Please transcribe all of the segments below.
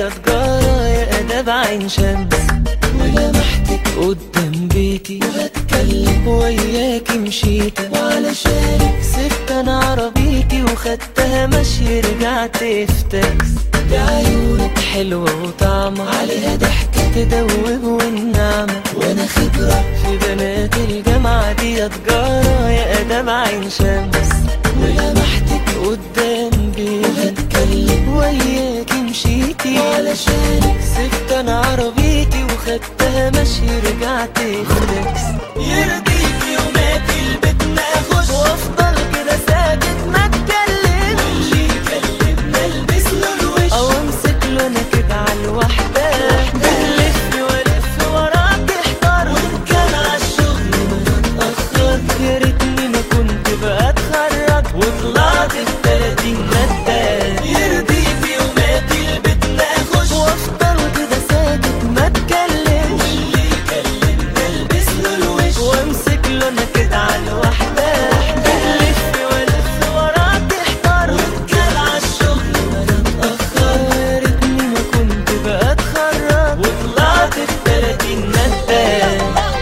يا تجارة يا أداب عين شمس ولمحتك قدام بيتي وبتكلم وياكي مشيت وعلشانك سبت انا عربيتي وخدتها مشي رجعت في تاكس بعيونك حلوة وطعمة عليها ضحكة تدوب والنعمة وانا خبرة في بنات الجامعة دي يا تجارة يا أداب عين شمس ولمحتك قدام بيتي وهتكلم وياكي مشيتي علشانك سبت انا عربيتي وخدتها مشي رجعت في تاكس يرضيك يوماتي البيت ما اخش وافضل كده ساكت ما اتكلمش واللي يكلمنا البس له الوش او امسك له انا كده على الوحده الف والف وراك احتار وان كان على الشغل ما اتاخر يا ريتني ما كنت بقى اتخرج وطلعت في 30 ماده يرضيك يوماتي البيت ما اخش وافضل كده ساكت ما اتكلمش واللي يكلمنا البس له الوش وامسك له انا كده على الوحده الف والف وراك احتار وان كان على الشغل ما انا اتاخر يا ريتني ما كنت بقى اتخرج وطلعت في 30 ماده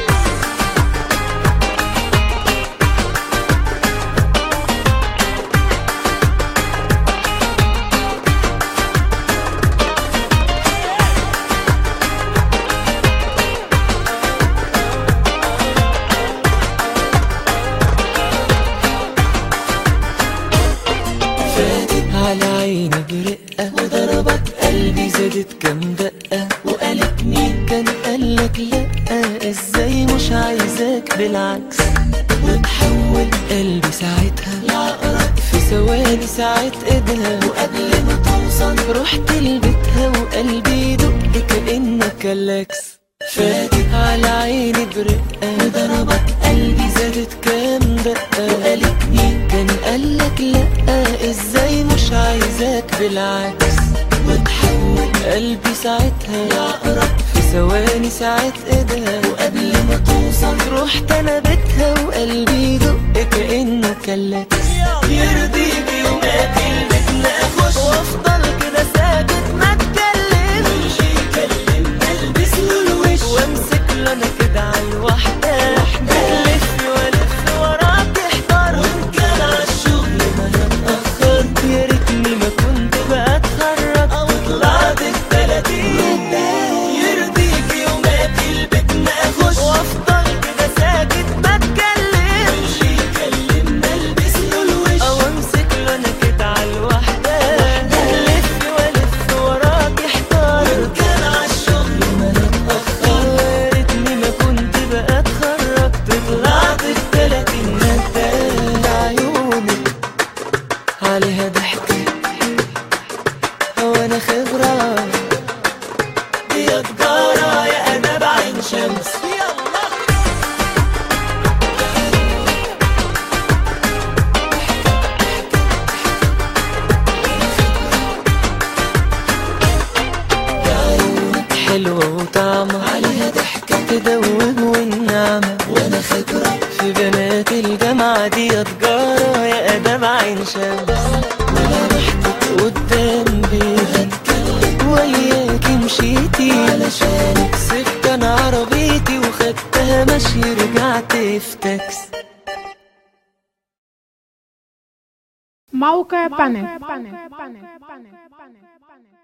فاتت على عيني برقة وضربت قلبي زادت كام دقة وقالت مين كان قالك لأ ازاي مش عايزاك بالعكس وتحول قلبي ساعتها لعقرب في ثواني ساعة ايدها وقبل ما توصل رحت لبيتها وقلبي يدق كأنك كلاكس فاتت على عيني برقة وضربت قلبي زادت كام دقة وقالت مين كان قالك لأ ازاي مش عايزاك بالعكس وتحول قلبي ساعتها لعقرب في ثواني ساعة ايدها وقبل ما توصل رحت انا بيتها وقلبي يدق كأنه كلاكس يرضيك يوماتي البيت ناخش وافضل كده ساكت ما اتكلمش واللي يكلمنا البس له الوش وامسك له انا كده على الوحده الف والف وراك احتار وان كان على الشغل ما انا اتاخرت يا ريتني ما كنت بقى اتخرج او طلعت في 30 يرضيك يوماتي البيت ناخش وافضل كده ساكت ما اتكلمش واللي يكلمنا البس له الوش او امسك له انا كده على الوحده الف والف وراك احتار وان كان على الشغل ما انا اتاخر يا ريتني ما كنت بقى اتخرجت طلعت في 30 ماده عيونك عليها ضحكه وانا خبره دي يا تجاره يا اداب عين شمس يلا عيونك حلوة وطعمة عليها ضحكة تدوب والنعمة وانا خبرة في بنات الجامعة دي يا تجارة يا أداب عين شمس ولمحتك قدام بيتي وياكي مشيتي علشانك سبت أنا عربيتي وخدتها مشي رجعت في تاكس موقع بانل